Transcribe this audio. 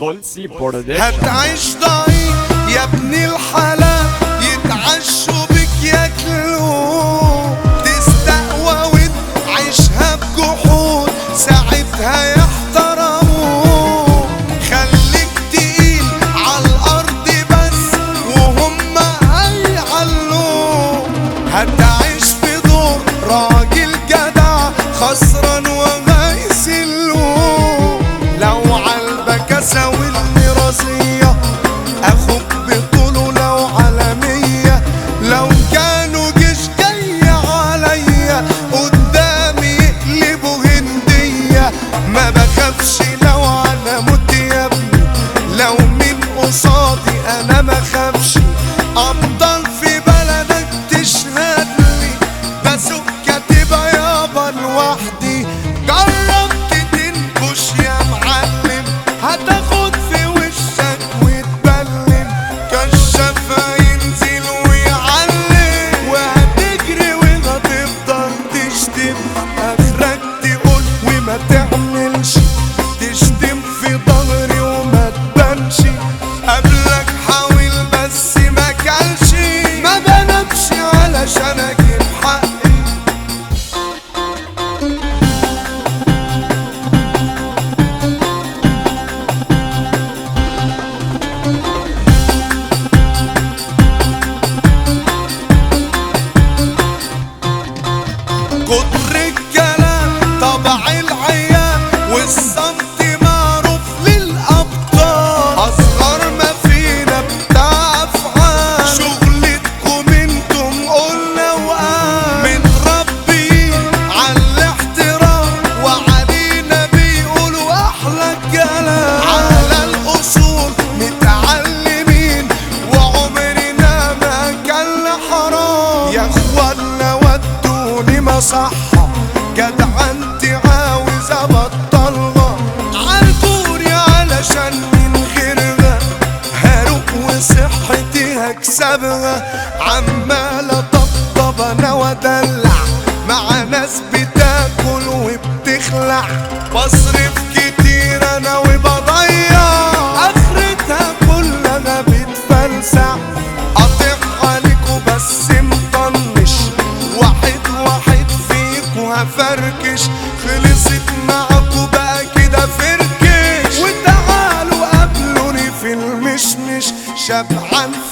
فولسي برودكشن هتعيش ضعيف يا ابن الحلال يتعشوا بك ياكلوا تستقوى وتعيشها بجحود ساعتها يحترموا خليك تقيل على الارض بس وهم هيعلوا هتعيش في دور راجل جدع خسران وهيسلوه لو عالبكاسة والمرازية اخوك بطوله لو عالمية لو كانوا جيش جاي عليا قدامي يقلبوا هندية ما بخافش لو انا موت يا ابني لو من قصادي انا ما خافش افضل في بلدك تشهد لي بسوق كاتبة يابا لوحدي جربت تنكش يا معلم هتاخد في وشك وتبلم كشاف هينزل ويعلم وهتجري وهتفضل تشتم اخرك تقول وما تعملش تشتم في ظهري وما تبانش قبلك حاول بس ما كانش ما بنامش علشان اجيب حقي كتر الكلام طبع العيال والصمت معروف للأبطال أصغر ما فينا بتاع أفعال شغلتكم انتم قلنا وقال متربيين على الاحترام وعلينا بيقولوا أحلى كلام على الأصول متعلمين وعمرنا ما كان حرام يا اخوانا ودوني مصحة جدع انت عاوز ابطلها عالكوري علشان من غيرها هروق وصحتي هكسبها عمال اطبطب انا وادلع مع ناس بتاكل وبتخلع بصرف كتير انا وبضيع اخرتها كلها بتفلسع قاطع عليكوا بس مطنش واحد واحد فيكوا هفركش خلصت معاكوا بقى كده فركش وتعالوا قابلوني في المشمش شبعان